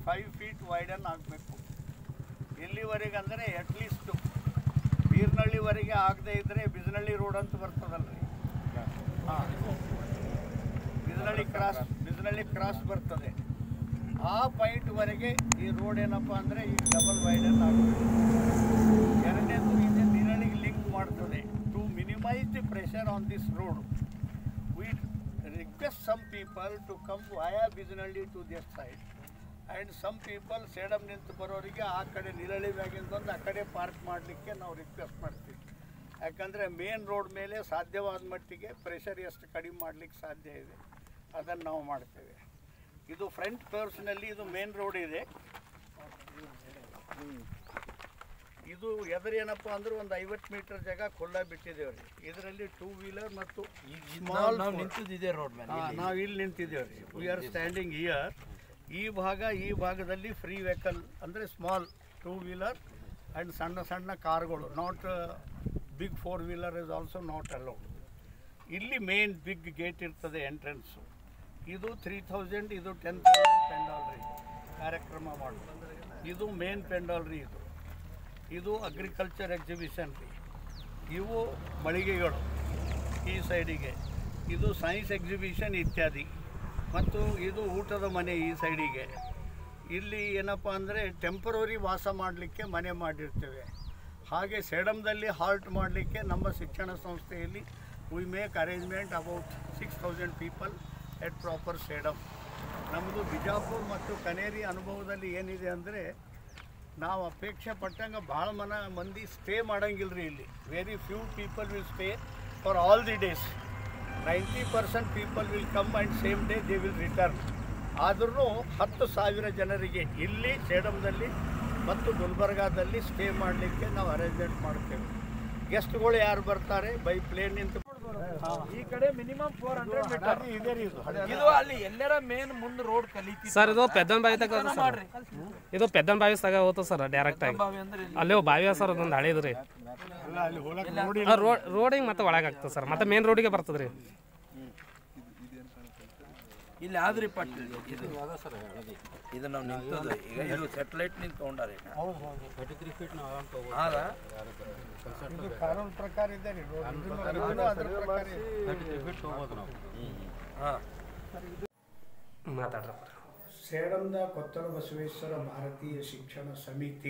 Five feet widen ಆಗಬೇಕು ಎಲ್ಲಿವರೆಗೆ ಅಂದರೆ ಅಟ್ಲೀಸ್ಟು ಬೀರ್ನಳ್ಳಿವರೆಗೆ ಆಗದೆ ಇದ್ದರೆ ಬಿዝನಳ್ಳಿ ರೋಡ್ ಅಂತ ಬರ್ತದಲ್ರಿ ಹಾಂ ಬಿዝನಳ್ಳಿ ಕ್ರಾಸ್ ಬಿዝನಳ್ಳಿ ಕ್ರಾಸ್ ಬರ್ತದೆ ಆ ಪಾಯಿಂಟ್ವರೆಗೆ ಈ ರೋಡ್ ಏನಪ್ಪ ಅಂದರೆ ಈಗ ಡಬಲ್ ವೈಡನ್ ಆಗಬೇಕು ಎರಡನೇದು ಇದೆ ನಿರಳಿಗೆ ಲಿಂಕ್ ಮಾಡ್ತದೆ to minimise the pressure on this road we request some people to come via Bijanalli to this side and some people Sedam ನಿಂತು ಬರೋರಿಗೆ ಆ ಕಡೆ ನಿರಳಿ ಬ್ಯಾಗಿಂದ ಬಂದು ಆ ಕಡೆ ಪಾರ್ಕ್ ಮಾಡಲಿಕ್ಕೆ ನಾವು ರಿಕ್ವೆಸ್ಟ್ ಮಾಡ್ತೀವಿ ಯಾಕಂದರೆ ಮೇನ್ ರೋಡ್ ಮೇಲೆ ಸಾಧ್ಯವಾದ ಮಟ್ಟಿಗೆ ಪ್ರೆಷರ್ ಎಷ್ಟು ಕಡಿಮೆ ಮಾಡಲಿಕ್ಕೆ ಸಾಧ್ಯ ಇದೆ ಅದನ್ನು ನಾವು ಮಾಡ್ತೇವೆ ಇದು ಫ್ರಂಟ್ ಪರ್ಸ್ನಲ್ಲಿ ಇದು ಮೇನ್ ರೋಡ್ ಇದೆ ಹ್ಮ್. ಇದು ಎದುರೇನಪ್ಪ ಅಂದ್ರೆ ಒಂದು ಐವತ್ತು ಮೀಟರ್ ಜಾಗ ಖುಲ್ಲ ಬಿಟ್ಟಿದ್ದೇವೆ ರೀ ಇದರಲ್ಲಿ ಟೂ ವೀಲರ್ ಮತ್ತು ಸ್ಮಾಲ್ ನಾವು ನಿಂತಿದ್ದೆ ರೋಡ್ ಮೇಲೆ ನಾವು ಇಲ್ಲಿ ನಿಂತಿದ್ದೇವೆ ರೀ ವಿ ಆರ್ ಸ್ಟ್ಯಾಂಡಿಂಗ್ ಇಯರ್ ಈ ಭಾಗ ಈ ಭಾಗದಲ್ಲಿ ಫ್ರೀ ವೆಹಿಕಲ್ ಅಂದರೆ ಸ್ಮಾಲ್ ಟೂ ವೀಲರ್ ಆ್ಯಂಡ್ ಸಣ್ಣ ಸಣ್ಣ ಕಾರ್ಗಳು not big four wheeler is also not allowed ಇಲ್ಲಿ ಮೇನ್ ಬಿಗ್ ಗೇಟ್ ಇರ್ತದೆ ಎಂಟ್ರೆನ್ಸು ಇದು ತ್ರೀ ಥೌಸಂಡ್ ಇದು ಟೆನ್ ತೌಸಂಡ್ ಪೆಂಡಾಲ್ ರೀ ಕಾರ್ಯಕ್ರಮ ಮಾಡೋದು ಇದು ಮೇನ್ ಪೆಂಡಾಲ್ ರೀ ಇದು ಇದು ಅಗ್ರಿಕಲ್ಚರ್ ಎಕ್ಸಿಬಿಷನ್ ರೀ ಇವು ಮಳಿಗೆಗಳು ಈ ಸೈಡಿಗೆ ಇದು ಸೈನ್ಸ್ ಎಕ್ಸಿಬಿಷನ್ ಇತ್ಯಾದಿ ಮತ್ತು ಇದು ಊಟದ ಮನೆ ಈ ಸೈಡಿಗೆ ಇಲ್ಲಿ ಏನಪ್ಪ ಅಂದರೆ ಟೆಂಪರರಿ ವಾಸ ಮಾಡಲಿಕ್ಕೆ ಮನೆ ಮಾಡಿರ್ತೇವೆ ಹಾಗೆ ಸೇಡಮ್ದಲ್ಲಿ ಹಾಲ್ಟ್ ಮಾಡಲಿಕ್ಕೆ ನಮ್ಮ ಶಿಕ್ಷಣ ಸಂಸ್ಥೆಯಲ್ಲಿ we make arrangement about six thousand people at proper Sedam ನಮ್ಮದು ಬಿಜಾಪುರ ಮತ್ತು ಕನೇರಿ ಅನುಭವದಲ್ಲಿ ಏನಿದೆ ಅಂದರೆ ನಾವು ಅಪೇಕ್ಷೆ ಪಟ್ಟಂಗೆ ಭಾಳ ಮನ ಮಂದಿ ಸ್ಟೇ ಮಾಡಂಗಿಲ್ಲ ರೀ ಇಲ್ಲಿ very few people will stay for all the days ninety percent people will come and same day they will return ಆದ್ರೂ ಹತ್ತು ಸಾವಿರ ಜನರಿಗೆ ಇಲ್ಲಿ ಸೇಡಮ್ದಲ್ಲಿ ಮತ್ತು ಗುಲ್ಬರ್ಗಾದಲ್ಲಿ ಸ್ಟೇ ಮಾಡಲಿಕ್ಕೆ ನಾವು ಅರೇಂಜ್ಮೆಂಟ್ ಮಾಡ್ತೇವೆ ಗೆಸ್ಟ್ಗಳು ಯಾರು ಬರ್ತಾರೆ ಬೈ ಪ್ಲೇನ್ ನಿಂತು ಈ ಕಡೆ ಮಿನಿಮಮ್ ಫೋರ್ ಹಂಡ್ರೆಡ್ ಮೀಟರ್ ಇದೆ ರೀ ಇದು ಇದು ಅಲ್ಲಿ ಎಲ್ಲರ ಮೇನ್ ಮುಂದೆ ರೋಡ್ ಕಲಿತಿ ಸರ್ ಇದು ಪೆದ್ದನ್ ಬಾವಿ ತಗ ಸರ್ ಇದು ಪೆದ್ದನ್ ಬಾವಿ ತಗ ಹೋಗ್ತದೆ ಸರ್ ಡೈರೆಕ್ಟ್ ಆಗಿ ಬಾವಿ ಅಂದ್ರೆ ಇಲ್ಲಿ. ಅಲ್ಲೇ ಬಾವಿ ಸರ್ ಅದೊಂದು ಹಳೇದು ರೀ ಅಲ್ಲ ಅಲ್ಲಿ ಹೋಗಕ್ಕೆ ನೋಡಿ ರೋಡ್ ರೋಡಿಗೆ ಮತ್ತೆ ಒಳಗಾಗ್ತದೆ ಸರ್ ಮತ್ತೆ ಮೇನ್ ರೋಡಿಗೆ ಬರ್ತದೆ ರೀ ಇಲ್ಲಿ ಆದ್ರಿ ಪಟ್ ಇದು ಇದು ನಾವು ನಿಂತದ ಈಗ ಇದು ಸೆಟಲೈಟ್ ನಿಂತು ತೊಗೊಂಡಾರ ಈಗ ಹೌದು ಹೌದು ಆದ ಇದು ಕಾನೂನು ಪ್ರಕಾರ ಇದೆ ರೀ ರೋಡ್ ಇದನ್ನು- ಇದನ್ನು ಅದ್ರ ಪ್ರಕಾರ ಇದೆ. ಹಾ ಮಾತಾಡ್ರಪ್ಪ ಸೇಡಂದ ಕೊತ್ತಲ ಬಸವೇಶ್ವರ ಭಾರತೀಯ ಶಿಕ್ಷಣ ಸಮಿತಿ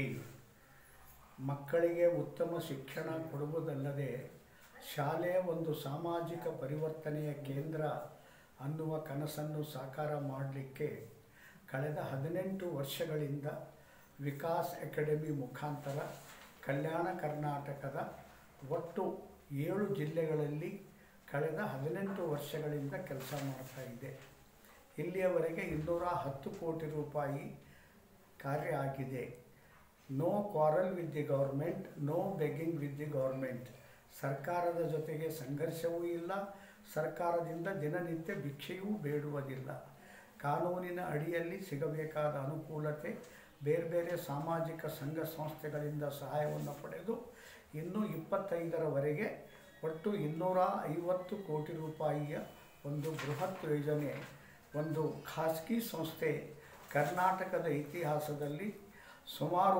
ಮಕ್ಕಳಿಗೆ ಉತ್ತಮ ಶಿಕ್ಷಣ ಕೊಡುವುದಲ್ಲದೆ ಶಾಲೆಯ ಒಂದು ಸಾಮಾಜಿಕ ಪರಿವರ್ತನೆಯ ಕೇಂದ್ರ ಅನ್ನುವ ಕನಸನ್ನು ಸಾಕಾರ ಮಾಡಲಿಕ್ಕೆ ಕಳೆದ ಹದಿನೆಂಟು ವರ್ಷಗಳಿಂದ ವಿಕಾಸ್ ಅಕಾಡೆಮಿ ಮುಖಾಂತರ ಕಲ್ಯಾಣ ಕರ್ನಾಟಕದ ಒಟ್ಟು ಏಳು ಜಿಲ್ಲೆಗಳಲ್ಲಿ ಕಳೆದ ಹದಿನೆಂಟು ವರ್ಷಗಳಿಂದ ಕೆಲಸ ಮಾಡ್ತಾ ಇದೆ ಇಲ್ಲಿಯವರೆಗೆ ಇನ್ನೂರ ಹತ್ತು ಕೋಟಿ ರೂಪಾಯಿ ಕಾರ್ಯ ಆಗಿದೆ no quarrel with the government no begging with the government ಸರ್ಕಾರದ ಜೊತೆಗೆ ಸಂಘರ್ಷವೂ ಇಲ್ಲ ಸರ್ಕಾರದಿಂದ ದಿನನಿತ್ಯ ಭಿಕ್ಷೆಯೂ ಬೇಡುವುದಿಲ್ಲ ಕಾನೂನಿನ ಅಡಿಯಲ್ಲಿ ಸಿಗಬೇಕಾದ ಅನುಕೂಲತೆ ಬೇರೆ ಬೇರೆ ಸಾಮಾಜಿಕ ಸಂಘ ಸಂಸ್ಥೆಗಳಿಂದ ಸಹಾಯವನ್ನು ಪಡೆದು ಇನ್ನೂ ಇಪ್ಪತ್ತೈದರವರೆಗೆ ಒಟ್ಟು ಇನ್ನೂರ ಐವತ್ತು ಕೋಟಿ ರೂಪಾಯಿಯ ಒಂದು ಬೃಹತ್ ಯೋಜನೆ ಒಂದು ಖಾಸಗಿ ಸಂಸ್ಥೆ ಕರ್ನಾಟಕದ ಇತಿಹಾಸದಲ್ಲಿ ಸುಮಾರು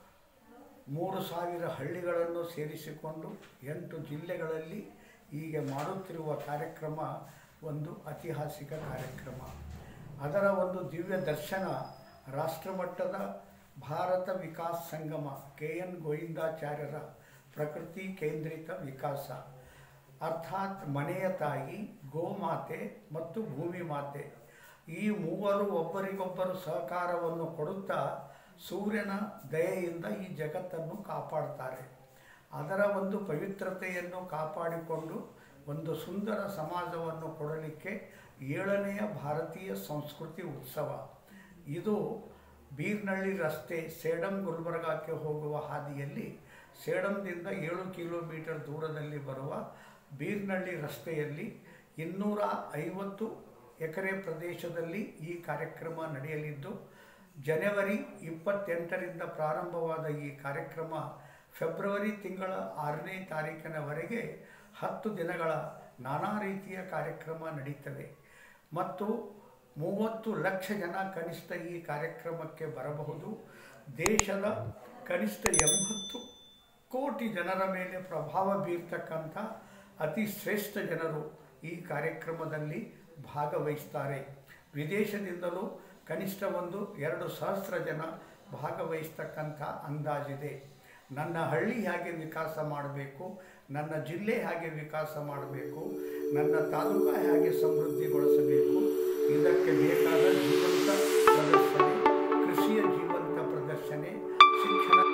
ಮೂರು ಸಾವಿರ ಹಳ್ಳಿಗಳನ್ನು ಸೇರಿಸಿಕೊಂಡು ಎಂಟು ಜಿಲ್ಲೆಗಳಲ್ಲಿ ಹೀಗೆ ಮಾಡುತ್ತಿರುವ ಕಾರ್ಯಕ್ರಮ ಒಂದು ಐತಿಹಾಸಿಕ ಕಾರ್ಯಕ್ರಮ ಅದರ ಒಂದು ದಿವ್ಯ ದರ್ಶನ ರಾಷ್ಟ್ರಮಟ್ಟದ ಭಾರತ ವಿಕಾಸ್ ಸಂಗಮ ಕೆ ಎನ್ ಗೋವಿಂದಾಚಾರ್ಯರ ಪ್ರಕೃತಿ ಕೇಂದ್ರಿತ ವಿಕಾಸ ಅರ್ಥಾತ್ ಮನೆಯ ತಾಯಿ ಗೋಮಾತೆ ಮತ್ತು ಭೂಮಿ ಮಾತೆ ಈ ಮೂವರು ಒಬ್ಬರಿಗೊಬ್ಬರು ಸಹಕಾರವನ್ನು ಕೊಡುತ್ತಾ ಸೂರ್ಯನ ದಯೆಯಿಂದ ಈ ಜಗತ್ತನ್ನು ಕಾಪಾಡ್ತಾರೆ ಅದರ ಒಂದು ಪವಿತ್ರತೆಯನ್ನು ಕಾಪಾಡಿಕೊಂಡು ಒಂದು ಸುಂದರ ಸಮಾಜವನ್ನು ಕೊಡಲಿಕ್ಕೆ ಏಳನೆಯ ಭಾರತೀಯ ಸಂಸ್ಕೃತಿ ಉತ್ಸವ ಇದು ಬೀರ್ನಳ್ಳಿ ರಸ್ತೆ ಸೇಡಂ ಗುಲ್ಬರ್ಗಾಕ್ಕೆ ಹೋಗುವ ಹಾದಿಯಲ್ಲಿ ಸೇಡಂದಿಂದ ಏಳು ಕಿಲೋಮೀಟರ್ ದೂರದಲ್ಲಿ ಬರುವ ಬೀರ್ನಳ್ಳಿ ರಸ್ತೆಯಲ್ಲಿ ಇನ್ನೂರ ಐವತ್ತು ಎಕರೆ ಪ್ರದೇಶದಲ್ಲಿ ಈ ಕಾರ್ಯಕ್ರಮ ನಡೆಯಲಿದ್ದು ಜನವರಿ ಇಪ್ಪತ್ತೆಂಟರಿಂದ ಪ್ರಾರಂಭವಾದ ಈ ಕಾರ್ಯಕ್ರಮ ಫೆಬ್ರವರಿ ತಿಂಗಳ ಆರನೇ ತಾರೀಕಿನವರೆಗೆ ಹತ್ತು ದಿನಗಳ ನಾನಾ ರೀತಿಯ ಕಾರ್ಯಕ್ರಮ ನಡೀತವೆ ಮತ್ತು ಮೂವತ್ತು ಲಕ್ಷ ಜನ ಕನಿಷ್ಠ ಈ ಕಾರ್ಯಕ್ರಮಕ್ಕೆ ಬರಬಹುದು ದೇಶದ ಕನಿಷ್ಠ ಎಂಬತ್ತು ಕೋಟಿ ಜನರ ಮೇಲೆ ಪ್ರಭಾವ ಬೀರ್ತಕ್ಕಂಥ ಅತಿ ಶ್ರೇಷ್ಠ ಜನರು ಈ ಕಾರ್ಯಕ್ರಮದಲ್ಲಿ ಭಾಗವಹಿಸ್ತಾರೆ ವಿದೇಶದಿಂದಲೂ ಕನಿಷ್ಠ ಒಂದು ಎರಡು ಸಹಸ್ರ ಜನ ಭಾಗವಹಿಸ್ತಕ್ಕಂಥ ಅಂದಾಜಿದೆ ನನ್ನ ಹಳ್ಳಿ ಹೇಗೆ ವಿಕಾಸ ಮಾಡಬೇಕು ನನ್ನ ಜಿಲ್ಲೆ ಹೇಗೆ ವಿಕಾಸ ಮಾಡಬೇಕು ನನ್ನ ತಾಲೂಕು ಹೇಗೆ ಸಮೃದ್ಧಿಗೊಳಿಸಬೇಕು ಇದಕ್ಕೆ ಬೇಕಾದ ಜೀವಂತ ಪ್ರದರ್ಶನೆ ಕೃಷಿಯ ಜೀವಂತ ಪ್ರದರ್ಶನೆ ಶಿಕ್ಷಣ